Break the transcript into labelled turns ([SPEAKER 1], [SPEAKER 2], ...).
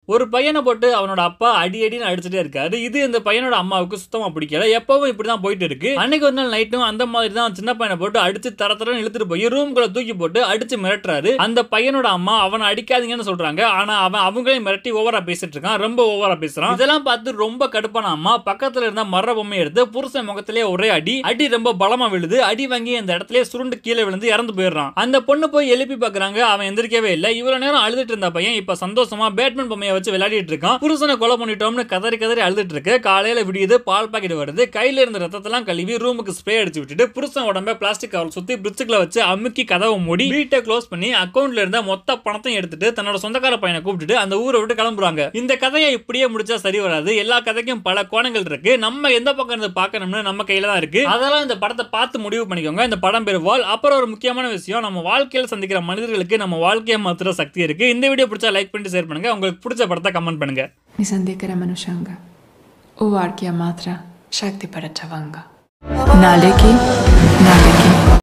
[SPEAKER 1] ஒரு பையனை போட்டு அவனோட அப்பா அடி அடின்னு அடிச்சுட்டே இருக்காரு இது இந்த பையனோட அம்மாவுக்கு சுத்தமா பிடிக்கல எப்பவும் இப்படிதான் போயிட்டு இருக்கு அன்னைக்கு ஒரு நாள் நைட்டும் அந்த மாதிரி தான் சின்ன பையனை போட்டு அடிச்சு தர தரன்னு இழுத்துட்டு போய் ரூம்குள்ள தூக்கி போட்டு அடிச்சு மிரட்டுறாரு அந்த பையனோட அம்மா அவனை அடிக்காதீங்கன்னு சொல்றாங்க ஆனா அவன் அவங்களையும் மிரட்டி ஓவரா பேசிட்டு இருக்கான் ரொம்ப ஓவரா பேசுறான் இதெல்லாம் பார்த்து ரொம்ப கடுப்பான அம்மா பக்கத்துல இருந்த மர பொம்மை எடுத்து புருஷன் முகத்திலே ஒரே அடி அடி ரொம்ப பலமா விழுது அடி வாங்கி அந்த இடத்துல சுருண்டு கீழே விழுந்து இறந்து போயிடுறான் அந்த பொண்ணு போய் எழுப்பி பாக்குறாங்க அவன் எந்திரிக்கவே இல்லை இவ்வளவு நேரம் அழுதுட்டு இருந்த பையன் இப்ப சந்தோஷமா பேட்மேன் பொம்மையை வச்சு விளையாடிட்டு இருக்கான் புருஷனை கொலை பண்ணிட்டோம்னு கதறி கதறி அழுதுட்டு இருக்கு காலையில விடியுது பால் பாக்கெட் வருது கையில இருந்த ரத்தத்தெல்லாம் கழுவி ரூமுக்கு ஸ்ப்ரே அடிச்சு விட்டுட்டு புருஷன் உடம்ப பிளாஸ்டிக் கவர் சுத்தி பிரிட்ஜுக்குள்ள வச்சு அமுக்கி கதவை மூடி வீட்டை க்ளோஸ் பண்ணி அக்கௌண்ட்ல இருந்த மொத்த பணத்தையும் எடுத்துட்டு தன்னோட சொந்தக்கார பையனை கூப்பிட்டுட்டு அந்த ஊரை விட்டு கிளம்புறாங்க இந்த கதையை இப்படியே முடிச்சா சரி வராது எல்லா கதைக்கும் பல கோணங்கள் இருக்கு நம்ம எந்த பக்கம் இருந்து பார்க்கணும்னு நம்ம கையில தான் இருக்கு அதெல்லாம் இந்த படத்தை பார்த்து முடிவு பண்ணிக்கோங்க இந்த படம் பேர் வால் அப்புறம் ஒரு முக்கியமான விஷயம் நம்ம வாழ்க்கையில் சந்திக்கிற மனிதர்களுக்கு நம்ம வாழ்க்கையை மாத்துற சக்தி இருக்கு இந்த வீடியோ பிடிச்சா லைக் பண்ணிட்டு ஷேர் பண்ணுங்க உங்களுக்கு பிடிச்ச படத்தை கமெண்ட் பண்ணுங்க
[SPEAKER 2] ನಿಸಂದೇಕರ ಮನುಷ್ಯಂಗ ಓ ಆಡ್ಕೆಯ ಮಾತ್ರ ಶಕ್ತಿ ಪಡಚವಂಗ ನಾಳೆಗೆ